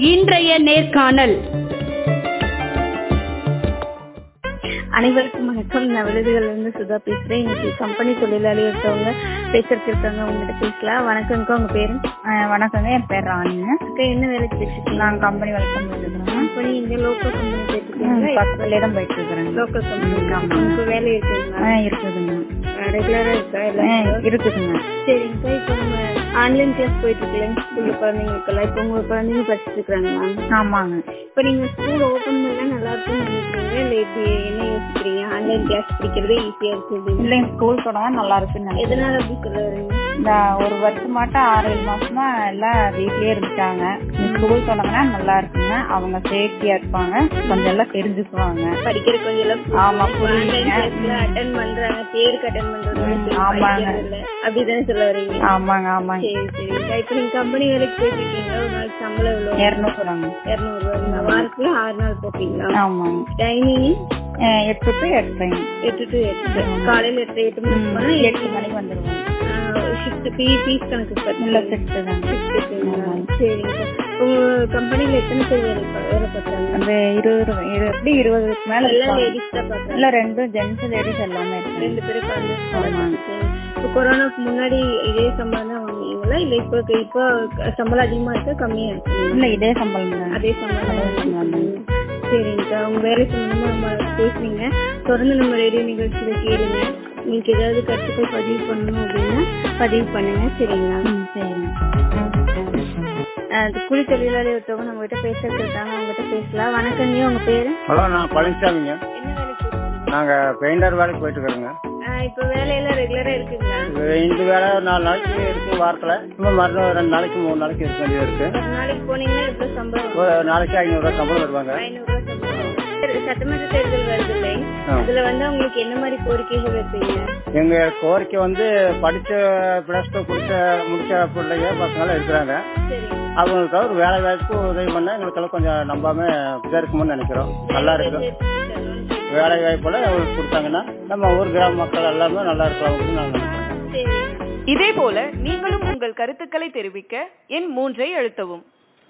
இன்றைய நேர்காணல் அனைவருக்கும் வணக்கம் நான் விருதுகள் இருந்து சுதா பேசுறேன் இன்னைக்கு கம்பெனி தொழிலாளி ஒருத்தவங்க பேசுறதுக்கு இருக்காங்க உங்ககிட்ட பேசலாம் வணக்கம்க்கா உங்க பேரு வணக்கங்க என் பேர் ராணிங்க அக்கா என்ன வேலைக்கு பேசிட்டு நான் கம்பெனி வெல்கம் பண்ணிருக்கிறேன் கம்பெனி இங்க லோக்கல் கம்பெனி பேசிருக்கீங்களா பக்கத்துலேயே தான் போயிட்டு இருக்கிறேங்க லோக்கல் கம்பெனி உங்களுக்கு வேலை இருக்குங்களா ஆ இருக்குதுங்க ரெகுலரா இருக்கா ஆ, எல்லாம் இருக்குதுங்க சரிங்கக்கா இப்போ நம்ம ஆன்லைன் கிளாஸ் போயிட்டு இருக்கீங்க ஸ்கூல்ல குழந்தைங்களுக்கெல்லாம் இப்போ உங்க குழந்தைங்க படிச்சுட்டு இருக்காங்களா ஆமாங்க இப்போ நீங்க ஸ்கூல் ஓபன் பண்ணா நல்லா இருக்கும்னு நினைக்கிறீங்க இல்ல இப்படி என்ன யோசிக்கிறீங்க ஆன்லைன் கிளாஸ் பிடிக்கிறதே ஈஸியா இருக்கு அப்படின்னு. இல்லைங்க ஸ்கூல் தொடங்க நல்லா இருக்குன்னு நினைக்கிறேன். எதனால அப்படி சொல்ல வரீங்க இந்த ஒரு வருஷமாட்டம் ஆறு ஏழு மாசமா எல்லாம் வீட்லயே இருந்துட்டாங்க ஸ்கூல் தொடங்கினா நல்லா இருக்குங்க அவங்க சேஃப்டியா இருப்பாங்க கொஞ்சம் எல்லாம் தெரிஞ்சுக்குவாங்க படிக்கிற கொஞ்சம் எல்லாம் ஆமா, புரியுதுங்க. ஆன்லைன் கிளாஸ்ல அட்டன் பண்றாங்க தேர்வுக்கு அட்டன் பண்றதோட சரி, ஆமாங்க. படிக்கிறது இல்ல. அப்படிதானே சொல்ல வரீங்க ஆமாங்க ஆமாங்க சரி சரிக்கா இப்போ நீங்க கம்பெனி வேலைக்கு போயிட்டு இருக்கீங்க ஒரு நாளைக்கு சம்பளம் எவ்வளவு இரநூறுவாங்க இருநூறு ரூபாய் வாரத்துல ஆறு நாள் போப்பீங்களா ஆமாங்க டைமிங் ஆ, எட்டு டு எட்டுங்க எட்டு டு எட்டு காலையில எட்டு எட்டு மணிக்கு போனா எட்டு மணிக்கு வந்துடுவோம் ஷிஃப்ட் ஃபீ ஃபீஸ் கணக்கு இல்ல பத்தி சிக்ஸ்த்து தாங்க சரிங்க உங்க கம்பெனில எத்தனை பேர் வேலை பா- வேலை பார்க்கறாங்க அந்த இருபது ரூபா- இரு- எப்படி இருபதுக்கு மேல எல்லாம் இருப்பாங்க. லேடிஸ் தான் பார்க்கறாங்க இல்ல ரெண்டும் ஜென்ஸ் லேடிஸ் எல்லாமே இருக்காங்க ரெண்டு பேரும் கலந்து ஆமாங்க. இப்போ கொரோனாக்கு முன்னாடி இதே சம்பளம் தான் வாங்குவீங்களா இல்ல இப்போ இப்போ சம்பளம் அதிகமா இருக்கா கம்மியா இருக்கு இல்ல இதே சம்பளம் தான் அதே சம்பளம் தான் அதே சம்பளம் தான். வாங்குவீங்க. சரிங்கக்கா உங்க வேலை சம்பந்தமா நம்ம பேசுறீங்க தொடர்ந்து நம்ம ரேடியோ நிகழ்ச்சியில கேளுங்க உங்களுக்கு ஏதாவது கருத்துக்கள் பதிவு பண்ணணும் அப்படின்னா பதிவு பண்ணுங்க சரிங்களா ம், சரிங்க அஹ் கூலி தொழிலாளி ஒருத்தவங்க நம்ம கிட்ட பேசுறதுக்கு இருக்காங்க அவங்க கிட்ட பேசலாம் வணக்கங்க உங்க பேரு ஹலோ நான் பழனிசாமிங்க என்ன வேலைக்கு போறீங்க? நாங்கள் பெயிண்டர் வேலைக்கு போயிட்டு இருக்கிறோங்க அஹ் இப்போ வேலையெல்லாம் ரெகுலரா இருக்குங்களா இந்த வேலை நாலு நாளைக்கு இருக்கும் வாரத்தில் இன்னும் மறுநாள் ரெண்டு நாளைக்கு மூணு நாளைக்கு இருக்க வேண்டியது இருக்கு ஒரு நாளைக்கு போனீங்கன்னா எவ்வளவு சம்பளம் ஒரு நாளைக்கு ஐநூறுரூவா சம்பளம் தருவாங்க ஐநூறு ரூபாய் சம்பளம் சரி, சட்டமன்ற தேர்தல் வருது இல்லை ஆ. அதுல வந்து உங்களுக்கு என்ன மாதிரி கோரிக்கைகள் வைப்பீங்க எங்கள் கோரிக்கை வந்து படித்த ப்ளஸ் டூ முடிச்ச முடிச்ச பிள்ளைங்க பசங்களாம் இருக்கிறாங்க சரி அவங்களுக்காக ஒரு வேலை வாய்ப்பு உதவி பண்ணால் எங்களுக்கெல்லாம் கொஞ்சம் நம்பாம இதாக இருக்குமோன்னு நினைக்கிறோம் நல்லா இருக்கும் வேலை வாய்ப்பெல்லாம் அவங்களுக்கு கொடுத்தாங்கன்னா நம்ம ஊர் கிராம மக்கள் எல்லாமே நல்லா இருக்கலாம் அப்படின்னு நான் நினைக்கிறேன் சரி இதே போல நீங்களும் உங்கள் கருத்துக்களை தெரிவிக்க எண் மூன்றை அழுத்தவும்